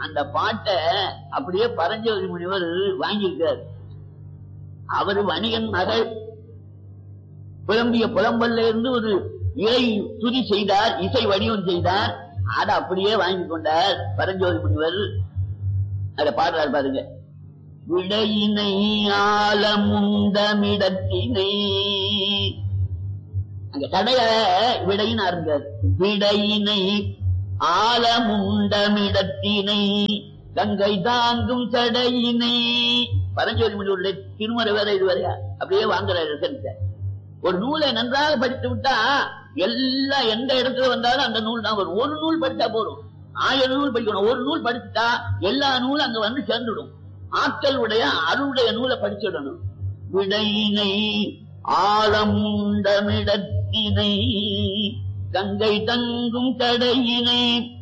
அந்த பாட்டை அப்படியே பரஞ்சோதி முனிவர் வாங்கியிருக்கார் அவர் வணிகன் மகள் புலம்பிய புலம்பல்ல இருந்து ஒரு இறை துதி செய்தார் இசை வடிவம் செய்தார் அதை அப்படியே வாங்கி கொண்டார் பரஞ்சோதி முனிவர் அதை பாடுறார் பாருங்க விடையினை ஆலமுந்தமிடத்தினை அங்க கடைய விடையினா இருக்கார் விடையினை ஆலமுண்டமிடத்தினை கங்கை தாங்கும் சடையினை பரஞ்சோதி முனிவருடைய திருமறை வேற இது வரையா அப்படியே வாங்குறாரு சென்ட ஒரு நூலை நன்றாக படித்து விட்டா எல்லா எந்த இடத்துல வந்தாலும் அந்த நூல் தான் வரும் ஒரு நூல் படித்தா போதும் ஆயிரம் நூல் படிக்கணும் ஒரு நூல் படிச்சுட்டா எல்லா நூலும் அங்க வந்து சேர்ந்துடும் ஆட்கள் உடைய அருளுடைய நூலை படிச்சிடணும் விடையினை ஆழமுண்டமிடத்தினை கங்கை தங்கும் கடையினை